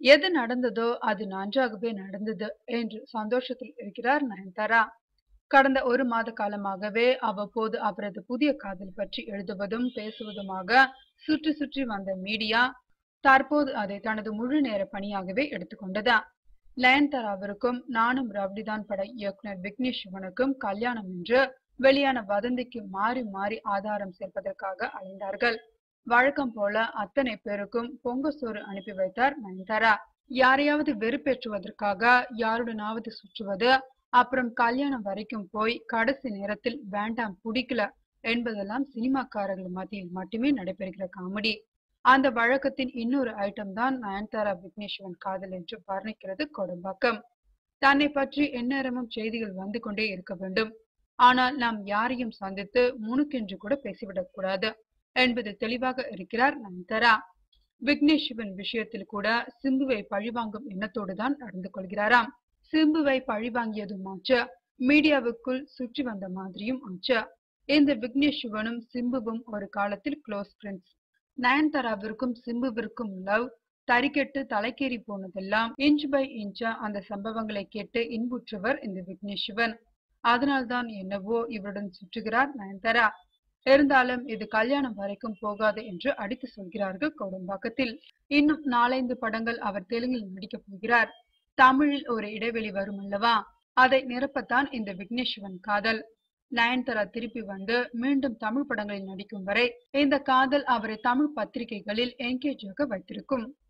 எது நடந்ததோ அது நன்றாகவே நடந்தது என்று சந்தோஷத்தில் இருக்கிறார் நயன்தாரா கடந்த ஒரு மாத காலமாகவே அவ்வப்போது அவரது புதிய காதல் பற்றி எழுதுவதும் பேசுவதுமாக சுற்றி சுற்றி வந்த மீடியா தற்போது அதை தனது முழு நேர பணியாகவே எடுத்துக்கொண்டதா நயன்தாராவிற்கும் நானும் ரவுடிதான் பட இயக்குனர் விக்னேஷ் சிவனுக்கும் கல்யாணம் என்று வெளியான வதந்திக்கு மாறி மாறி ஆதாரம் சேர்ப்பதற்காக அலைந்தார்கள் வழக்கம் போல அத்தனை பேருக்கும் பொங்க சோறு அனுப்பி வைத்தார் நயன்தாரா யாரையாவது வெறுப்பேற்றுவதற்காக யாருடனாவது சுற்றுவது அப்புறம் கல்யாணம் வரைக்கும் போய் கடைசி நேரத்தில் வேண்டாம் பிடிக்கல என்பதெல்லாம் சினிமாக்காரர்கள் மத்தியில் மட்டுமே நடைபெறுகிற காமெடி அந்த வழக்கத்தின் இன்னொரு ஐட்டம் தான் நயன்தாரா விக்னேஸ்வரன் காதல் என்று வர்ணிக்கிறது கொடும்பாக்கம் தன்னை பற்றி எந்நேரமும் செய்திகள் வந்து கொண்டே இருக்க வேண்டும் ஆனால் நாம் யாரையும் சந்தித்து முணுக்கென்று கூட பேசிவிடக் கூடாது என்பது தெளிவாக இருக்கிறார் நயன்தாரா விக்னேஷ் சிவன் விஷயத்தில் கூட சிம்புவை பழிவாங்கும் எண்ணத்தோடு தான் நடந்து கொள்கிறாராம் சிம்புவை பழிவாங்கியதும் ஆச்சு மீடியாவுக்குள் சுற்றி வந்த மாதிரியும் ஆச்சு இந்த விக்னேஷ் சிவனும் சிம்புவும் ஒரு காலத்தில் க்ளோஸ் ஃப்ரெண்ட்ஸ் நயன்தாராவிற்கும் சிம்புவிற்கும் லவ் தறிக்கெட்டு தலைக்கேறி போனதெல்லாம் இன்ச் பை இன்ச்சா அந்த சம்பவங்களை கேட்டு இன்புற்றவர் இந்த விக்னேஷ் சிவன் அதனால்தான் என்னவோ இவருடன் சுற்றுகிறார் நயன்தாரா இருந்தாலும் இது கல்யாணம் வரைக்கும் போகாது என்று அடித்து சொல்கிறார்கள் கோடம்பாக்கத்தில் இன்னும் நாலைந்து படங்கள் அவர் தெலுங்கில் நடிக்கப் போகிறார் தமிழில் ஒரு இடைவெளி வரும் அல்லவா அதை நிரப்பத்தான் இந்த விக்னேஸ்வரன் காதல் நயன்தாரா திருப்பி வந்து மீண்டும் தமிழ் படங்களில் நடிக்கும் வரை இந்த காதல் அவரை தமிழ் பத்திரிகைகளில் என்கேஜாக வைத்திருக்கும்